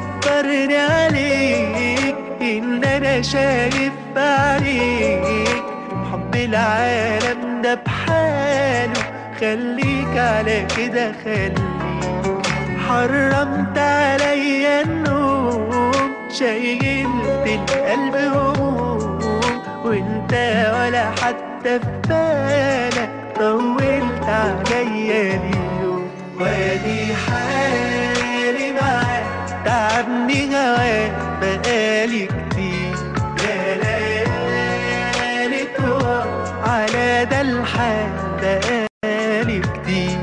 صبرني عليك إن أنا شايف عليك حب العالم ده بحاله خليك على كده خليك حرمت عليا النوم شيلت القلب هموم وانت ولا حتى في بالك طولت عليا اليوم وادي حالي معاك تعبني هواك بقالي كتير يا ليالي طوال على ده الحال بقالي كتير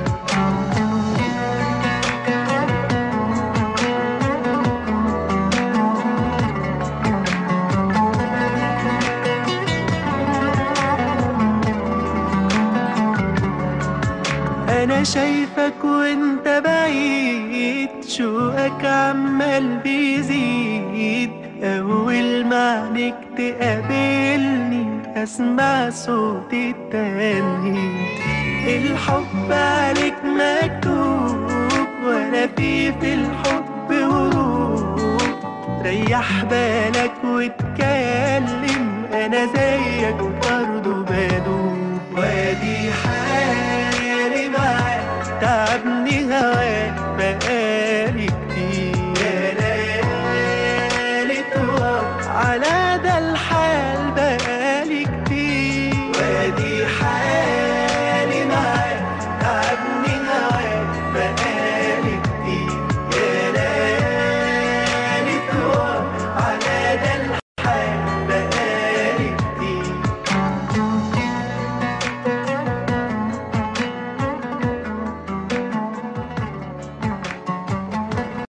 انا شايفك وانت بعيد شوقك عمال بيزيد اول ما عينيك تقابلني اسمع صوت التاني الحب عليك مكتوب وانا في في الحب هروب ريح بالك واتكلم انا زيك برضه بدوب وادي حالي معاك تعبني هواك بقالي كتير يا ليالي طوال على ده الحال بقالي كتير وادي حالي